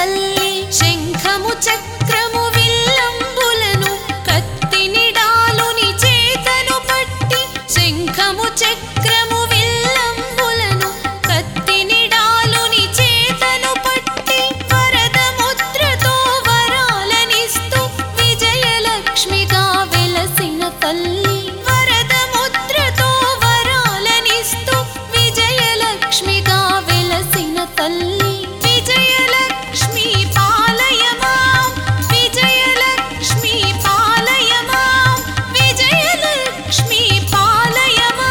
తల్లి శంఖము చక్రము విల్లంబులను కత్తినిడాలుని చేతను పట్టి శంఖము చక్రము విల్లంబులను కత్తినిడాలుని చేతను పట్టి వరద ముద్రతో వరాలనిస్తూ విజయలక్ష్మిగా వెలసిన తల్లి వరద ముద్రతో వరాలనిస్తూ విజయలక్ష్మిగా వెలసిన తల్లి విజయలక్ష్మి పాలయమా విజయలక్ష్మి పాలయమా విజయలక్ష్మి పాలయమా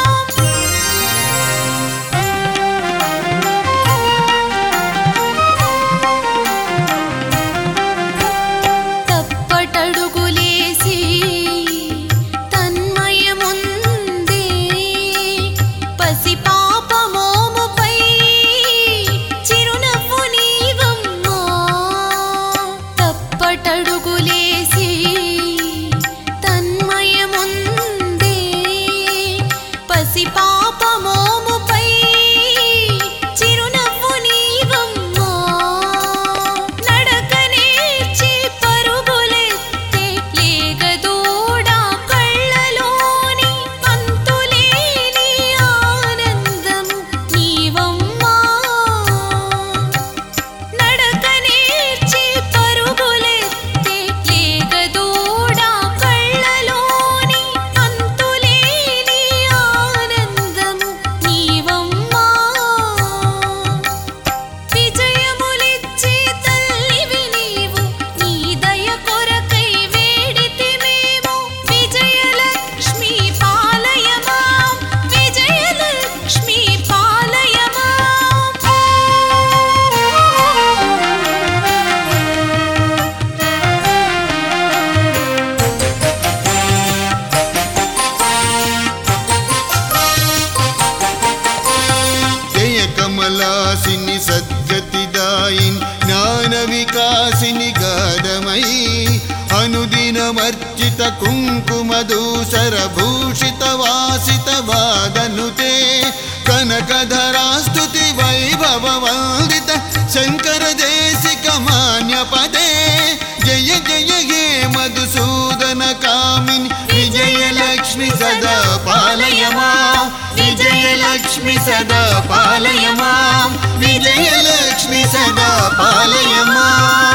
తప్పటడుగులేసి తన్మయముందే పసిపాప మోముపై చిరునవ్వు నీవమ్మా తప్పటడుగులేసి తన్మయముందే పసిపాప మోముపై చిరునవ్వు నీవమ్మా నడక నేర్చి పరుగులెత్తే లేగదూడ కళ్ళలోని అంతులేని ఆనందము నీవమ్మా నడక నేర్చి పరుగులెత్తే లేగదూడ కళ్ళలోని అంతులేని ఆనందము నీవమ్మా విజయములిచ్చే తల్లివి నీవు నీ దయ కొరకై వేడితి మేము విజయలక్ష్మి పాలయమా విజయలక్ష్మి పాలయమా జయ కమలాసిని సద్గతిదాయిని జ్ఞాన వికాసిని గాదమయీ అనుదినమర్చిత కుంకుమ దూసర భూషిత వాసిత వాదనుతే కనకధరాస్తుతి వైభవ వందిత శంకర దేశిక మాన్య పదే జయ జయ హే మధుసూదన కామిని విజయలక్ష్మి సదా పాలయమా విజయలక్ష్మి సదా పాలయమా విజయలక్ష్మి సదా పాలయమా